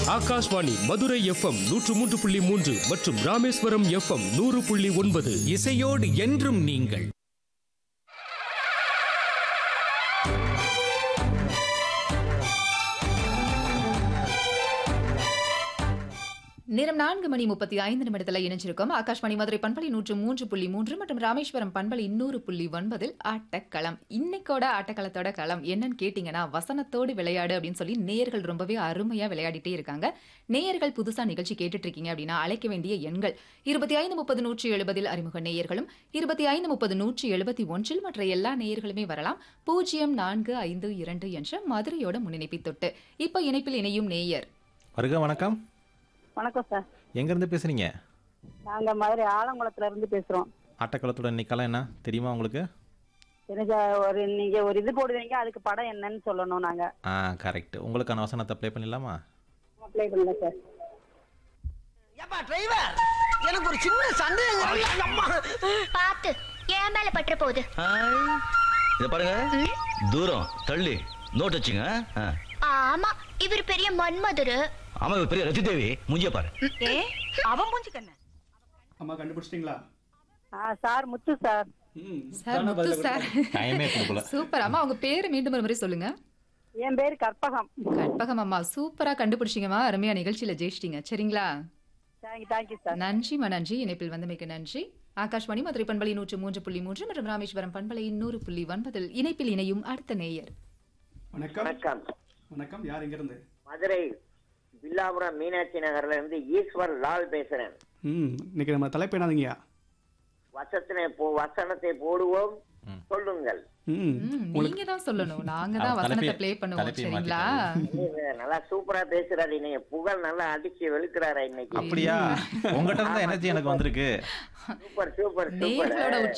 Akashvani Madurai FM நூற்று மூன்று புள்ளி மூன்று மற்றும் ராமேஸ்வரம் எஃப்எம் நூறு புள்ளி ஒன்பது இசையோடு என்றும் நீங்கள் நேரம் நான்கு மணி முப்பத்தி ஐந்து நிமிடத்தில் இணைஞ்சிருக்கோம் ஆகாஷ்வாணி மதுரை பண்பலை நூற்று மூன்று புள்ளி மூன்று மற்றும் ராமேஸ்வரம் பண்பலை இன்னூறு புள்ளி ஒன்பதில் ஆட்டக்களம் இன்னைக்கோட ஆட்டக்களத்தோட களம் என்னன்னு கேட்டிங்கன்னா வசனத்தோடு விளையாடு அப்படின்னு சொல்லி நேயர்கள் ரொம்பவே அருமையா விளையாடிட்டே இருக்காங்க நேயர்கள் புதுசா நிகழ்ச்சி கேட்டுட்டு இருக்கீங்க அப்படின்னா அழைக்க வேண்டிய எண்கள் இருபத்தி ஐந்து முப்பது நூற்றி எழுபதில் அறிமுக நேயர்களும் இருபத்தி ஐந்து முப்பது நூற்றி எழுபத்தி ஒன்றில் மற்ற எல்லா நேயர்களுமே வரலாம் பூஜ்ஜியம் நான்கு ஐந்து இரண்டு என்ற மதுரையோட முன்னிணைப்பை தொட்டு இப்போ இணைப்பில் இணையும் நேயர் வருக வணக்கம் வணக்கம் சார் எங்கேருந்து பேசுகிறீங்க நாங்க மதுரை ஆலங்குளத்துல இருந்து பேசுறோம் ஆட்டக்களத்தோட இன்னைக்கெல்லாம் என்ன தெரியுமா உங்களுக்கு எனக்கு ஒரு நீங்க ஒரு இது போடுவீங்க அதுக்கு படம் என்னன்னு சொல்லணும் நாங்க ஆ கரெக்ட் உங்களுக்கான வசனத்தை ப்ளே பண்ணிடலாமா அப்ளை பண்ணல சார் ஏப்பா டிரைவர் எனக்கு ஒரு சின்ன சந்தேகம் அம்மா பார்த்து என் மேல பற்ற போகுது இத பாருங்க தூரம் தள்ளி நோட் வச்சுங்க ஆ. ஆமா இவர் பெரிய மன்மதுரு ஆமா இவ பெரிய ரத்தி தேவி முஞ்சிய பாரு அவன் மூஞ்சி கண்ணு அம்மா கண்டுபிடிச்சிட்டீங்களா ஆ சார் முத்து சார் ம் சார் முத்து சார் டைமே கொடுக்கல சூப்பர் அம்மா உங்க பேரு மீண்டும் ஒரு முறை சொல்லுங்க என் பேரு கற்பகம் கற்பகம் அம்மா சூப்பரா கண்டுபிடிச்சிங்கம்மா அருமையா நிகழ்ச்சியில ஜெயிச்சிட்டீங்க சரிங்களா தேங்க்யூ தேங்க்யூ சார் நன்றிமா நன்றி இணைப்பில் வந்தமைக்கு நன்றி ஆகாஷ்வாணி மதுரை பண்பலை நூற்று மூன்று புள்ளி மூன்று மற்றும் ராமேஸ்வரம் பண்பலை நூறு புள்ளி ஒன்பதில் இணைப்பில் இணையும் அடுத்த நேயர் வணக்கம் வணக்கம் வணக்கம் யார் எங்க இருந்து மதுரை வில்லாபுரம் மீனாட்சி நகர்ல இருந்து ஈஸ்வர் லால் பேசுறேன் ம் இன்னைக்கு நம்ம தலைப்பு என்னதுங்கய்யா வசத்தினை போ வசனத்தை போடுவோம் ம். சொல்லுங்கள் ம் ம், நீங்க தான் சொல்லணும் நாங்க தான் அவ வசனத்தை தலைப்பை- ப்ளே பண்ணுவோம் தலைப்பை சரிங்களா நீங்க நல்லா சூப்பரா பேசுறாரு இன்னைக்கு புகழ் நல்லா அடிச்சு வெளுக்கிறாரு இன்னைக்கு அப்படியா உங்ககிட்ட இருந்த எனர்ஜி எனக்கு வந்திருக்கு சூப்பர் சூப்பர் நேயர்களோட சூப்பர்